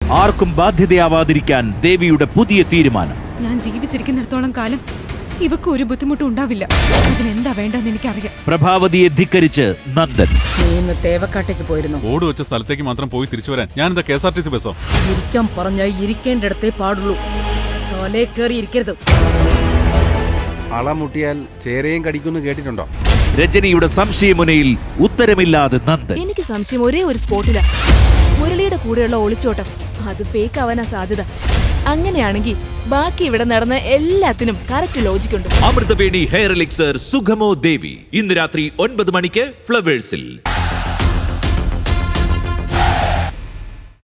ആർക്കും ബാധ്യതയാവാതിരിക്കാൻ ദേവിയുടെ പുതിയ തീരുമാനം ഞാൻ ജീവിച്ചിരിക്കുന്നിടത്തോളം കാലം ഇവക്ക് ഒരു ബുദ്ധിമുട്ടും ഉണ്ടാവില്ല അതിനെന്താ വേണ്ടെന്ന് എനിക്കറിയാം പ്രഭാവതിയെ ധിക്കരിച്ച് നന്ദൻ നീ ഇന്ന് തേവക്കാട്ടേക്ക് പോയിരുന്നു ഓട് വെച്ച സ്ഥലത്തേക്ക് മാത്രം പോയി തിരിച്ചു വരാൻ ഞാൻ എന്താ K S R T C ബസ്സോ ഇരിക്കാൻ പറഞ്ഞാൽ ഇരിക്കേണ്ടിടത്തേ പാടുള്ളൂ തലേ കയറി ഇരിക്കരുത് അളമുട്ടിയാൽ ചേരയും കടിക്കുന്നു കേട്ടിട്ടുണ്ടോ രജനിയുടെ സംശയമുനയിൽ ഉത്തരമില്ലാതെ നന്ദൻ എനിക്ക് സംശയം ഒരേ ഒരു സ്പോട്ടില മുരളിയുടെ കൂടെയുള്ള ഒളിച്ചോട്ടം അത് ഫേക്ക് ആവാനാ സാധ്യത അങ്ങനെയാണെങ്കിൽ ബാക്കി ഇവിടെ നടന്ന എല്ലാത്തിനും കറക്റ്റ് ലോജിക് ഉണ്ട് അമൃതവേണി ഹെയർ എലിക്സർ സുഖമോ ദേവി ഇന്ന് രാത്രി ഒൻപത് മണിക്ക് ഫ്ലവേഴ്സിൽ